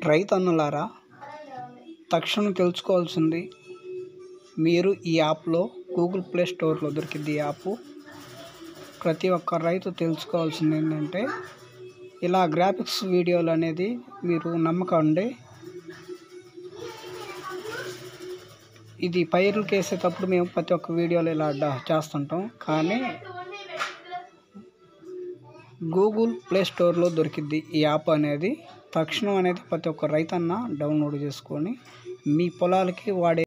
రైతన్నలారా తక్షణం తెలుసుకోవాల్సింది మీరు ఈ యాప్లో గూగుల్ ప్లే స్టోర్లో దొరికింది ఈ యాప్ ప్రతి ఒక్క రైతు తెలుసుకోవాల్సింది ఏంటంటే ఇలా గ్రాఫిక్స్ వీడియోలు అనేది మీరు నమ్మకండి ఇది పైరులకు వేసేటప్పుడు మేము ప్రతి ఒక్క వీడియోలో ఇలా డా- చేస్తుంటాం కానీ గూగుల్ ప్లే స్టోర్లో దొరికిద్ది ఈ యాప్ అనేది తక్షణం అనేది ప్రతి ఒక్క రైతన్న డౌన్లోడ్ చేసుకొని మీ పొలాలకి వాడే